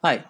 Hi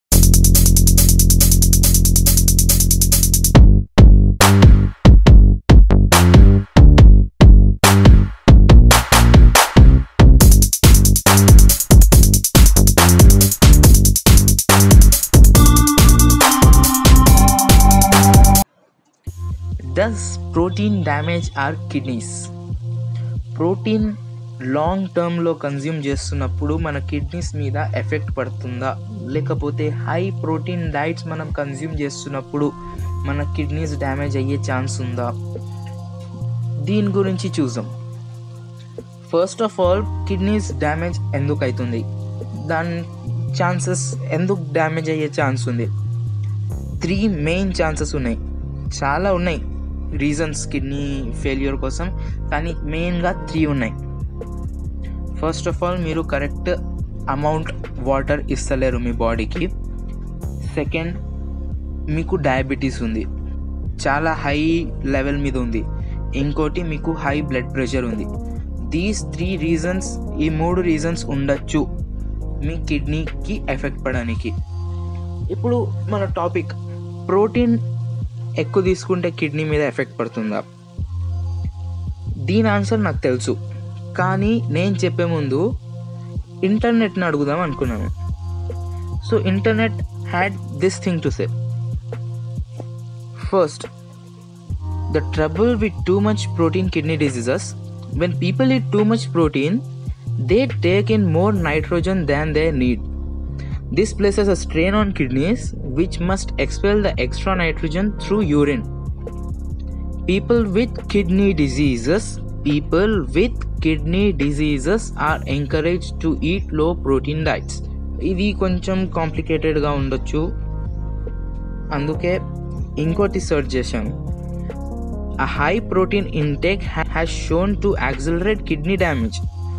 does protein damage our kidneys protein long టర్మ్లో consume చేస్తున్నప్పుడు మన కిడ్నీస్ మీద ఎఫెక్ట్ పడుతుందా లేకపోతే హై ప్రోటీన్ డైట్స్ మనం కన్జ్యూమ్ చేస్తున్నప్పుడు మన కిడ్నీస్ డ్యామేజ్ అయ్యే ఛాన్స్ ఉందా దీని గురించి చూద్దాం first of all kidneys damage ఎందుకు అవుతుంది దాని ఛాన్సెస్ ఎందుకు డ్యామేజ్ అయ్యే ఛాన్స్ ఉంది త్రీ మెయిన్ ఛాన్సెస్ ఉన్నాయి చాలా ఉన్నాయి రీజన్స్ కిడ్నీ ఫెయిల్యూర్ కోసం కానీ మెయిన్గా త్రీ ఉన్నాయి ఫస్ట్ ఆఫ్ ఆల్ మీరు కరెక్ట్ అమౌంట్ వాటర్ ఇస్తలేరు మీ బాడీకి సెకండ్ మీకు డయాబెటీస్ ఉంది చాలా హై లెవెల్ మీద ఉంది ఇంకోటి మీకు హై బ్లడ్ ప్రెషర్ ఉంది దీస్ త్రీ రీజన్స్ ఈ మూడు రీజన్స్ ఉండొచ్చు మీ కిడ్నీకి ఎఫెక్ట్ పడడానికి ఇప్పుడు మన టాపిక్ ప్రోటీన్ ఎక్కువ తీసుకుంటే కిడ్నీ మీద ఎఫెక్ట్ పడుతుందా దీని ఆన్సర్ నాకు తెలుసు కానీ నేను చెప్పే ముందు ఇంటర్నెట్ని అడుగుదాం అనుకున్నాను so internet had this thing to say first the trouble with too much protein kidney diseases when people eat too much protein they take in more nitrogen than they need This places a strain on kidneys, which must expel the extra nitrogen through urine. People with kidney diseases, people with kidney diseases are encouraged to eat low protein diets. ఇది కొంచెం కాంప్లికేటెడ్గా ఉండొచ్చు అందుకే ఇంకోటి search చేశాను a high protein intake ha- has shown to accelerate kidney damage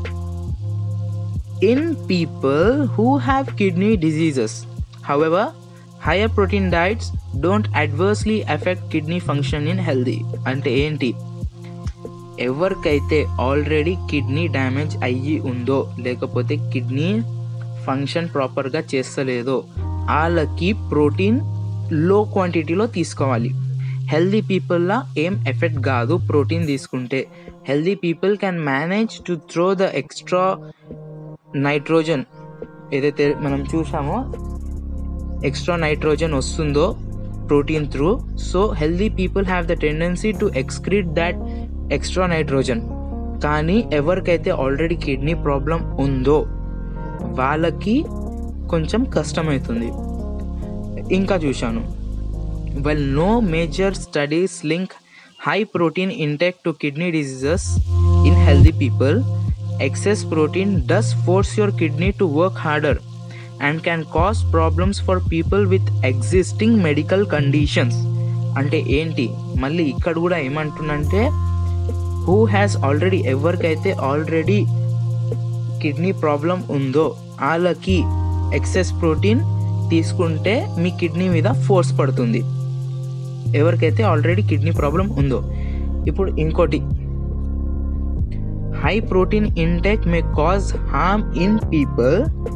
in people who have kidney diseases. However, higher protein diets don't adversely affect kidney function in healthy. అంటే ఏంటి ఎవరికైతే already kidney damage అయ్యి ఉందో లేకపోతే kidney function ప్రాపర్గా చేస్తలేదో వాళ్ళకి protein లో క్వాంటిటీలో తీసుకోవాలి హెల్దీ పీపుల్లా ఏం ఎఫెక్ట్ కాదు ప్రోటీన్ తీసుకుంటే healthy people can manage to throw the extra nitrogen ఏదైతే మనం చూసామో ఎక్స్ట్రా నైట్రోజన్ వస్తుందో protein through so healthy people have the tendency to excrete that extra nitrogen కానీ ఎవరికైతే ఆల్రెడీ కిడ్నీ ప్రాబ్లం ఉందో వాళ్ళకి కొంచెం కష్టమవుతుంది ఇంకా చూశాను well no major studies link high protein intake to kidney diseases in healthy people excess protein does force your kidney to work harder and can cause problems for people with existing medical conditions అంటే ఏంటి మళ్ళీ ఇక్కడ కూడా ఏమంటుందంటే who has already ఎవరికైతే already kidney problem ఉందో వాళ్ళకి excess protein తీసుకుంటే మీ కిడ్నీ మీద ఫోర్స్ పడుతుంది ఎవరికైతే ఆల్రెడీ కిడ్నీ ప్రాబ్లం ఉందో ఇప్పుడు ఇంకోటి high protein intake may cause harm in people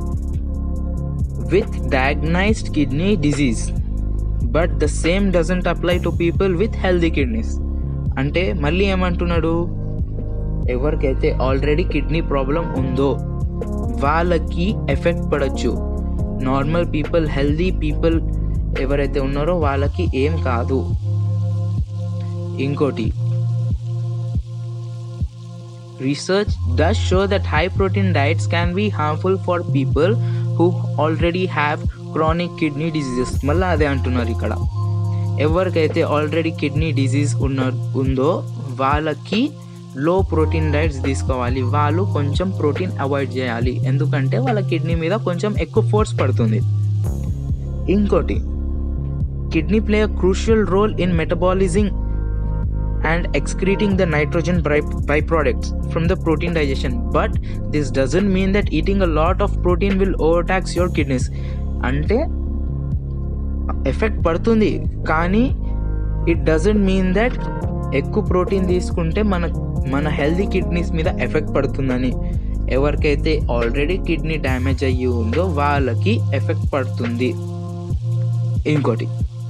with diagnosed kidney disease but the same doesn't apply to people with healthy kidneys అంటే మళ్ళీ ఏమంటున్నాడు ఎవరికైతే ఆల్రెడీ కిడ్నీ ప్రాబ్లం ఉందో వాళ్ళకి ఎఫెక్ట్ పడచ్చు నార్మల్ పీపుల్ హెల్దీ పీపుల్ ఎవరైతే ఉన్నారో వాళ్ళకి ఏం కాదు ఇంకోటి Research does show that high protein diets can be harmful for people who already have chronic kidney diseases. మళ్ళీ అదే అంటున్నారు ఇక్కడ ఎవరికైతే ఆల్రెడీ కిడ్నీ డిజీజ్ ఉన్న ఉందో వాళ్ళకి లో ప్రోటీన్ డైట్స్ తీసుకోవాలి వాళ్ళు కొంచెం ప్రోటీన్ అవాయిడ్ చేయాలి ఎందుకంటే వాళ్ళ కిడ్నీ మీద కొంచెం ఎక్కువ ఫోర్స్ పడుతుంది ఇంకోటి kidney play a crucial role in metabolising and excreting the nitrogen by- byproducts from the protein digestion. But this doesn't mean that eating a lot of protein will overtax your kidneys. అంటే effect పడుతుంది కానీ it doesn't mean that ఎక్కువ protein తీసుకుంటే మన మన healthy kidneys మీద effect పడుతుందని ఎవరికైతే ఆల్రెడీ కిడ్నీ డ్యామేజ్ అయ్యి ఉందో వాళ్ళకి ఎఫెక్ట్ పడుతుంది ఇంకోటి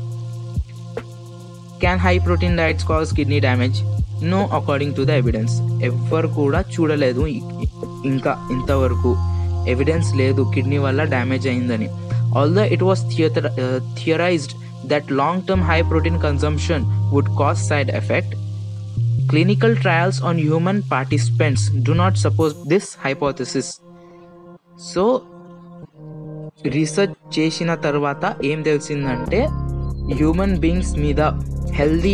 can high protein diets cause kidney damage no according to the evidence ఎవ్వరు కూడా చూడలేదు ఇ- ఇంకా ఇంతవరకు ఎవిడెన్స్ లేదు కిడ్నీ వల్ల డ్యామేజ్ అయిందని although it was theatre theorised that long term high protein consumption would cause side effect clinical trials on human participants do not support this hypothesis so research చేసిన తర్వాత ఏం తెలిసిందంటే హ్యూమన్ బీయింగ్స్ మీద healthy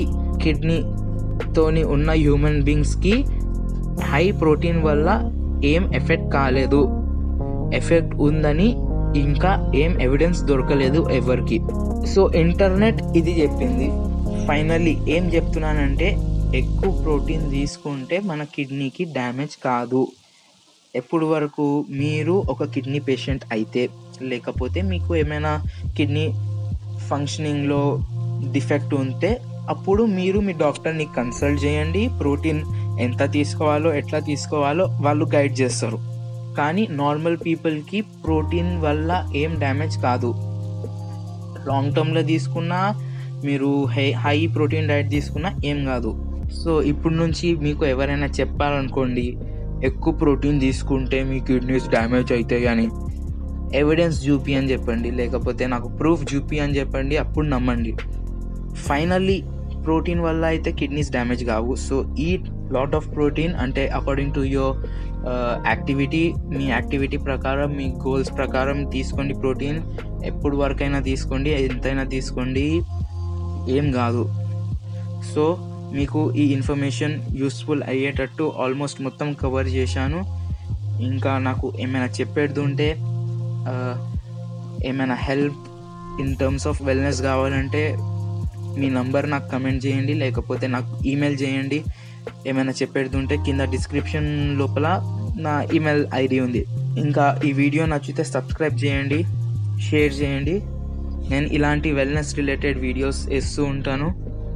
కిడ్నీతోని ఉన్న human బీయింగ్స్కి high protein వల్ల ఏం effect కాలేదు ఎఫెక్ట్ ఉందని ఇంకా ఏం ఎవిడెన్స్ దొరకలేదు ఎవరికి సో ఇంటర్నెట్ ఇది చెప్పింది ఫైనల్లీ ఏం చెప్తున్నానంటే ఎక్కువ ప్రోటీన్ తీసుకుంటే మన కిడ్నీకి డ్యామేజ్ కాదు ఎప్పుడు వరకు మీరు ఒక కిడ్నీ పేషెంట్ అయితే లేకపోతే మీకు ఏమైనా కిడ్నీ ఫంక్షనింగ్లో డిఫెక్ట్ ఉంటే అప్పుడు మీరు మీ డాక్టర్ని కన్సల్ట్ చేయండి ప్రోటీన్ ఎంత తీసుకోవాలో ఎట్లా తీసుకోవాలో వాళ్ళు గైడ్ చేస్తారు కానీ నార్మల్ పీపుల్కి ప్రోటీన్ వల్ల ఏం డ్యామేజ్ కాదు లాంగ్ టర్మ్లో తీసుకున్నా మీరు హై హై ప్రోటీన్ డైట్ తీసుకున్నా ఏం కాదు సో ఇప్పుడు నుంచి మీకు ఎవరైనా చెప్పాలనుకోండి ఎక్కువ ప్రోటీన్ తీసుకుంటే మీ కిడ్నీస్ డ్యామేజ్ అవుతాయి అని ఎవిడెన్స్ చూపి అని చెప్పండి లేకపోతే నాకు ప్రూఫ్ చూపి అని చెప్పండి అప్పుడు నమ్మండి ఫైనల్లీ ప్రోటీన్ వల్ల అయితే కిడ్నీస్ డ్యామేజ్ కావు so eat lot of protein అంటే అకార్డింగ్ టు యువర్ యాక్టివిటీ మీ యాక్టివిటీ ప్రకారం మీ గోల్స్ ప్రకారం తీసుకోండి ప్రోటీన్ ఎప్పుడు వరకైనా తీసుకోండి ఎంతైనా తీసుకోండి ఏం కాదు సో మీకు ఈ ఇన్ఫర్మేషన్ యూస్ఫుల్ అయ్యేటట్టు ఆల్మోస్ట్ మొత్తం కవర్ చేశాను ఇంకా నాకు ఏమైనా చెప్పేది ఉంటే ఆ, ఏమైనా help in terms of wellness కావాలంటే మీ నంబర్ నాకు కమెంట్ చేయండి లేకపోతే నాకు ఈమెయిల్ చేయండి ఏమైనా చెప్పేది ఉంటే కింద డిస్క్రిప్షన్ లోపల నా ఈమెయిల్ ఐడి ఉంది ఇంకా ఈ వీడియో నచ్చితే సబ్స్క్రైబ్ చేయండి షేర్ చేయండి నేను ఇలాంటి వెల్నెస్ రిలేటెడ్ వీడియోస్ వేస్తూ ఉంటాను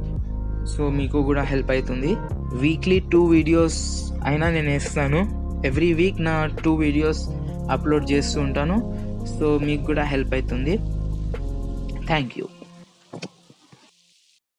సో మీకు కూడా హెల్ప్ అవుతుంది వీక్లీ టూ వీడియోస్ అయినా నేను వేస్తాను ఎవ్రీ వీక్ నా టూ వీడియోస్ అప్లోడ్ చేస్తూ ఉంటాను సో మీకు కూడా హెల్ప్ అవుతుంది థ్యాంక్ యూ